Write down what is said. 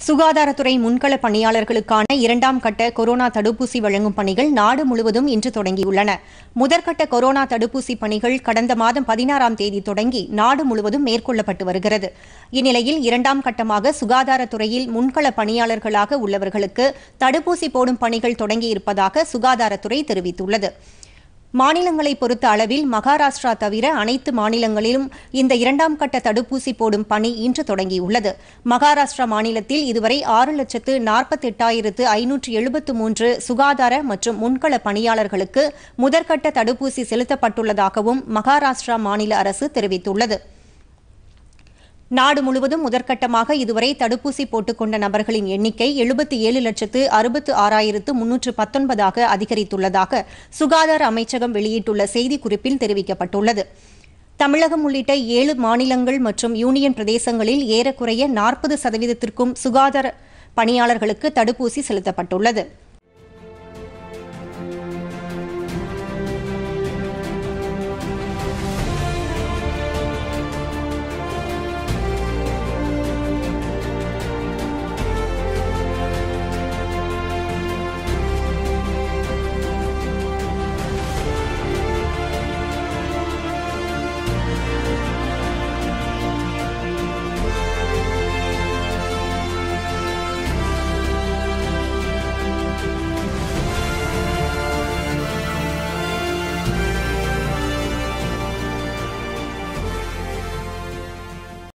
சுகாதாரத்துறை முன்கள பணியாளர்களுக்கான இரண்டாம் கட்ட கொரோனா தடுப்பூசி வழங்கும் பணிகள் நாடு முழுவதும் இன்று தொடங்கியுள்ளன முதற்கட்ட கொரோனா தடுப்பூசி பணிகள் கடந்த மாதம் பதினாறாம் தேதி தொடங்கி நாடு முழுவதும் மேற்கொள்ளப்பட்டு வருகிறது இந்நிலையில் இரண்டாம் கட்டமாக சுகாதாரத்துறையில் முன்கள பணியாளர்களாக உள்ளவர்களுக்கு தடுப்பூசி போடும் பணிகள் தொடங்கியிருப்பதாக சுகாதாரத்துறை தெரிவித்துள்ளது மாநிலங்களை பொறுத்த அளவில் மகாராஷ்டிரா தவிர அனைத்து மாநிலங்களிலும் இந்த இரண்டாம் கட்ட தடுப்பூசி போடும் பணி இன்று தொடங்கியுள்ளது மகாராஷ்டிரா மாநிலத்தில் இதுவரை ஆறு லட்சத்து நாற்பத்தெட்டாயிரத்து ஐநூற்று எழுபத்து மூன்று சுகாதார மற்றும் முன்கள பணியாளர்களுக்கு முதற்கட்ட தடுப்பூசி செலுத்தப்பட்டுள்ளதாகவும் மகாராஷ்டிரா மாநில அரசு தெரிவித்துள்ளது நாடு முழுவதும் முதற்கட்டமாக இதுவரை தடுப்பூசி போட்டுக்கொண்ட நபர்களின் எண்ணிக்கை எழுபத்தி ஏழு லட்சத்து அறுபத்து ஆறாயிரத்து முன்னூற்று பத்தொன்பதாக அதிகரித்துள்ளதாக சுகாதார அமைச்சகம் வெளியிட்டுள்ள செய்திக்குறிப்பில் தெரிவிக்கப்பட்டுள்ளது தமிழகம் உள்ளிட்ட ஏழு மாநிலங்கள் மற்றும் யூனியன் பிரதேசங்களில் ஏறக்குறைய நாற்பது சதவீதத்திற்கும் சுகாதார பணியாளர்களுக்கு தடுப்பூசி செலுத்தப்பட்டுள்ளது